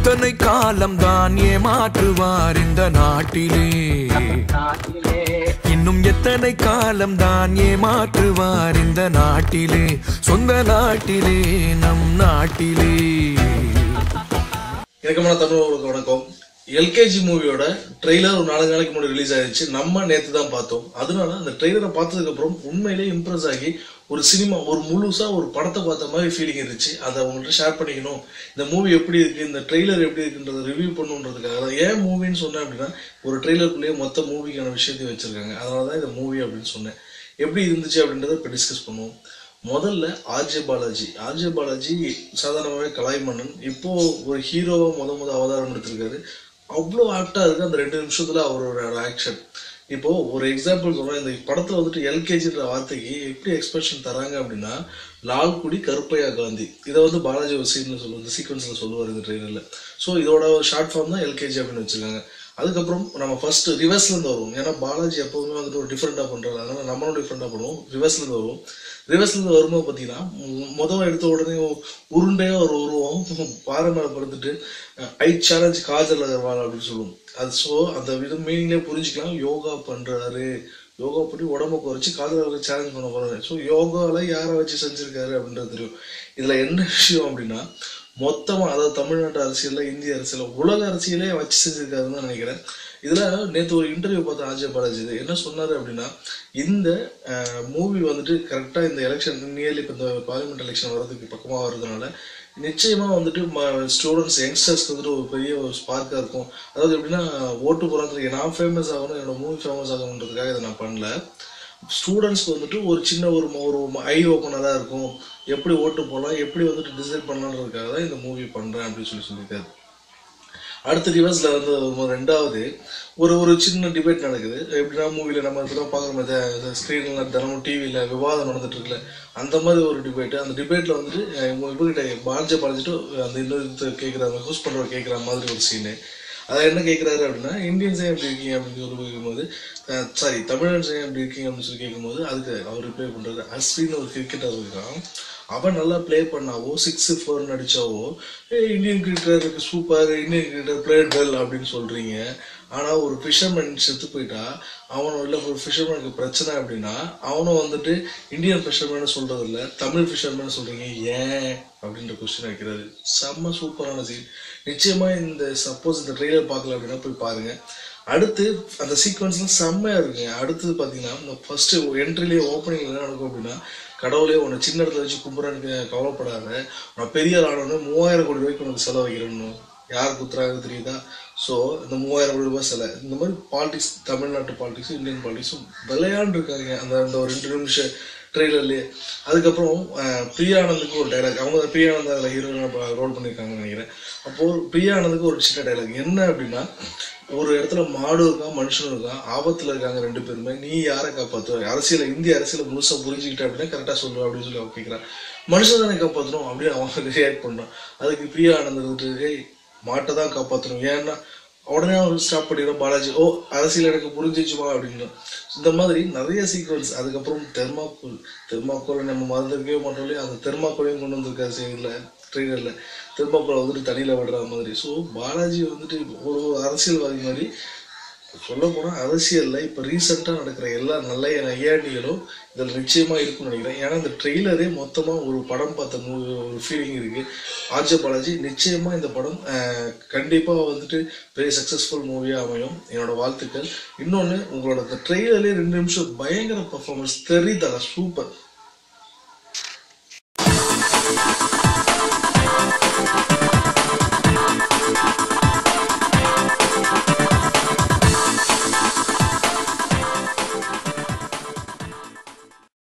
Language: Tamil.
எத்தனை காலம் தான் ஏமாற்றுவார் இந்த நாட்டிலே இன்னும் எத்தனை காலம் தான் ஏமாற்றுவார் இந்த நாட்டிலே சொந்த நாட்டிலே நம் நாட்டிலே இணக்கமான தமிழர்களுக்கு வணக்கம் எல்கேஜி மூவியோட ட்ரெய்லர் ஒரு நாலு நாளைக்கு முன்னாடி ரிலீஸ் ஆயிடுச்சு நம்ம நேத்து தான் பார்த்தோம் அதனால அந்த ட்ரெய்லரை பார்த்ததுக்கு அப்புறம் உண்மையிலேயே இம்ப்ரெஸ் ஆகி ஒரு சினிமா ஒரு முழுசா ஒரு படத்தை பார்த்த மாதிரி ஃபீலிங் இருந்துச்சு அதை அவங்கள்ட்ட ஷேர் பண்ணிக்கணும் இந்த மூவி எப்படி இருக்கு இந்த ட்ரெய்லர் எப்படி இருக்குன்றத ரிவ்யூ பண்ணுன்றதுக்காக தான் ஏன் மூவின்னு சொன்னேன் அப்படின்னா ஒரு ட்ரெய்லருக்குள்ளேயே மொத்த மூவிக்கான விஷயத்தையும் வச்சிருக்காங்க அதனால தான் இந்த மூவி அப்படின்னு சொன்னேன் எப்படி இருந்துச்சு அப்படின்றத இப்போ டிஸ்கஸ் பண்ணுவோம் முதல்ல ஆர்ஜே பாலாஜி ஆர்ஜே பாலாஜி சாதாரணமாகவே கலாய் மன்னன் இப்போ ஒரு ஹீரோவா முத முத அவதாரம் எடுத்திருக்காரு அவ்வளோ ஆக்டா இருக்கு அந்த ரெண்டு நிமிஷத்துல அவரோட ஆக்ஷன் இப்போ ஒரு எக்ஸாம்பிள் சொல்றேன் இந்த படத்துல வந்துட்டு எல்கேஜின்ற வார்த்தைக்கு எப்படி எக்ஸ்பிரஷன் தராங்க அப்படின்னா லால்குடி கருப்பையா காந்தி இதை வந்து பாலாஜி ஒரு சீன்ல சொல்லுவார் இந்த சீக்வன்ஸ்ல சொல்லுவார் இந்த ட்ரெயிலர்ல ஸோ இதோட ஒரு ஷார்ட் ஃபார்ம் தான் எல்கேஜி அப்படின்னு வச்சிருக்காங்க அதுக்கப்புறம் நம்ம ஃபர்ஸ்ட் ரிவர்ஸ்ல இருந்து வருவோம் ஏன்னா பாலாஜி எப்பவுமே வந்துட்டு ஒரு டிஃப்ரெண்டா பண்றாரு அதனால நம்மளும் டிஃப்ரெண்டா பண்ணுவோம் ரிவர்ஸ்ல இருந்து வருவோம் ரிவர்ஸ்ல இருந்து வரும்போது பாத்தீங்கன்னா மு- முதல்ல எடுத்த உடனே உருண்டையா ஒரு உருவம் பாறை மேல படுத்துட்டு ஐ சேலஞ்ச் காஜல் அகர்வால் அப்படின்னு சொல்லுவோம் அது ஸோ அந்த வித மீனிங்லேயே புரிஞ்சுக்கலாம் யோகா பண்றாரு யோகா பண்ணி உடம்ப குறைச்சி காதலர்கள் சேலஞ்ச் பண்ண போறாரு ஸோ யோகால யாரை வச்சு செஞ்சிருக்காரு அப்படின்றது தெரியும் இதுல என்ன விஷயம் அப்படின்னா மொத்தமா அதாவது தமிழ்நாட்டு அரசியல்ல இந்திய அரசியல்ல உலக அரசியலே வச்சு செஞ்சிருக்காருன்னு தான் நினைக்கிறேன் இதுல நேத்து ஒரு இன்டர்வியூ பார்த்த ஆஜய் பாலாஜி இது என்ன சொன்னாரு அப்படின்னா இந்த மூவி வந்துட்டு கரெக்டா இந்த எலெக்ஷன் நியர்லி இப்போ இந்த பார்லிமெண்ட் எலெக்ஷன் வர்றதுக்கு பக்கமா வர்றதுனால நிச்சயமா வந்துட்டு ஸ்டூடெண்ட்ஸ் யங்ஸ்டர்ஸ்க்கு வந்துட்டு ஒரு பெரிய ஒரு ஸ்பார்க்கா இருக்கும் அதாவது எப்படின்னா ஓட்டு போறதுக்கு நான் ஃபேமஸ் ஆகணும் என்னோட மூவி ஃபேமஸ் ஆகணுன்றதுக்காக இதை நான் பண்ணல ஸ்டூடெண்ட்ஸ்க்கு வந்துட்டு ஒரு சின்ன ஒரு ஒரு ஐ ஓப்பனராக இருக்கும் எப்படி ஓட்டு போடலாம் எப்படி வந்துட்டு டிசைட் பண்ணலான்றதுக்காக தான் இந்த மூவி பண்றேன் அப்படின்னு சொல்லி சொல்லியிருக்காரு அடுத்த ரிவர்ஸ்ல வந்து ஒரு ரெண்டாவது ஒரு ஒரு சின்ன டிபேட் நடக்குது எப்படின்னா மூவில நம்ம இப்பதான் பாக்குறோம் ஸ்கிரீன்ல தினமும் டிவியில விவாதம் நடந்துட்டு இருக்குல்ல அந்த மாதிரி ஒரு டிபேட் அந்த டிபேட்ல வந்துட்டு அஹ் இவங்க இவங்கிட்ட பாலஜ பாலஜிட்டு அந்த இன்னொரு கேட்குறாங்க ஹூஸ் பண்றவர் கேட்குற மாதிரி ஒரு சீனு அதை என்ன கேட்குறாரு அப்படின்னா இந்தியன்ஸ் ஏன் எப்படி இருக்கீங்க அப்படின்னு சொல்லி கேட்கும்போது சாரி தமிழன்ஸ் ஏன் எப்படி இருக்கீங்க அப்படின்னு சொல்லி கேட்கும்போது அதுக்கு அவர் ரிப்ளை பண்றாரு அஸ்வின்னு ஒரு கிரிக்கெட்டர் இருக்கான் அவன் நல்லா ப்ளே பண்ணாவோ சிக்ஸ் ஃபோர் அடிச்சாவோ ஏ இந்தியன் கிரிக்கெட்டருக்கு super Indian cricketer played well அப்படின்னு சொல்றீங்க ஆனா ஒரு ஃபிஷர்மேன் செத்து போயிட்டா அவனும் இல்லை ஒரு ஃபிஷர்மேனுக்கு பிரச்சனை அப்படின்னா அவனும் வந்துட்டு இந்தியன் ஃபிஷர்மேன் சொல்றது இல்ல தமிழ் ஃபிஷர்மேன் சொல்றீங்க ஏன் அப்படின்ற கொஸ்டின் வைக்கிறாரு செம்ம சூப்பரான சீன் நிச்சயமா இந்த சப்போஸ் இந்த ட்ரெய்லர் பார்க்கல அப்படின்னா போய் பாருங்க அடுத்து அந்த சீக்வன்ஸ்லாம் செம்மையா இருக்குங்க அடுத்தது பாத்தீங்கன்னா இந்த ஃபர்ஸ்ட் என்ட்ரிலேயே ஓப்பனிங்ல என்ன நடக்கும் அப்படின்னா கடவுளே உன்னை சின்ன இடத்துல வச்சு கும்புறனுக்கு கவலைப்படாத நான் பெரிய ஆள் ஆனோடனே மூவாயிரம் கோடி ரூபாய்க்கு உனக்கு செலவு வைக்கிறேன்னு யார் குத்துறாங்க தெரியுதா ஸோ இந்த மூவாயிரம் கோடி ரூபாய் செலவு இந்த மாதிரி பாலிடிக்ஸ் தமிழ்நாட்டு பாலிடிக்ஸும் இந்தியன் பாலிடிக்ஸும் விளையாண்டு இருக்காங்க அந்த அந்த ஒரு ரெண்டு நிமிஷம் ட்ரெய்லர்லேயே அதுக்கப்புறம் அஹ், பிரியானந்துக்கு ஒரு டைலாக் அவங்க தான் பிரியானந்த் அதில் ஹீரோயினாக ரோல் பண்ணியிருக்காங்கன்னு நினைக்கிறேன் அப்போது பிரியானந்துக்கு ஒரு சின்ன டைலாக் என்ன அப்படின்னா ஒரு இடத்துல மாடு இருக்கான் மனுஷனும் இருக்கான் ஆபத்துல இருக்காங்க ரெண்டு பேருமே நீ யாரை காப்பாத்துவ அரசியல இந்திய அரசியல முழுசா புரிஞ்சுக்கிட்ட அப்படின்னா கரெக்டா சொல்லுவ அப்படின்னு சொல்லி அவன் கேட்கிறான் மனுஷன் தானே காப்பாற்றணும் அப்படின்னு அவன் ரியாக்ட் பண்ணான் அதுக்கு பிரியா ஆனந்த் இருந்துட்டு ஏய் மாட்டை தான் காப்பாற்றணும் ஏன்னா உடனே அவன் ஸ்டாப் பண்ணிடுறான் பாலாஜி ஓ அரசியல் எனக்கு புரிஞ்சிச்சுமா அப்படின்னு இந்த மாதிரி நிறைய சீக்வன்ஸ் அதுக்கப்புறம் தெர்மாக்கோல் தெர்மாக்கோல் நம்ம மறந்துருக்கவே மாட்டோம் இல்லையா அந்த தெர்மாக்கோலையும் கொண்டு வந்திருக்காரு சைடில் ட்ரெயினரில் தெர்மாக்கோலை வந்துட்டு தண்ணியில் விடுற மாதிரி ஸோ பாலாஜி வந்துட்டு ஒரு ஒரு அரசியல்வாதி மாதிரி சொல்ல போனா அரசியல்ல இப்ப ரீசெண்டா நடக்கிற எல்லா நல்ல நையாண்டிகளும் இதுல நிச்சயமா இருக்கும்னு நினைக்கிறேன் ஏன்னா இந்த ட்ரெய்லரே மொத்தமா ஒரு படம் பார்த்த மூவி ஒரு ஃபீலிங் இருக்கு ஆர்ஜ பாலாஜி நிச்சயமா இந்த படம் அஹ், கண்டிப்பா வந்துட்டு பெரிய சக்சஸ்ஃபுல் மூவியா அமையும் என்னோட வாழ்த்துக்கள் இன்னொன்னு உங்களோட இந்த ட்ரெய்லர்லேயே ரெண்டு நிமிஷம் பயங்கர பர்ஃபார்மன்ஸ் தெரியுதா சூப்பர்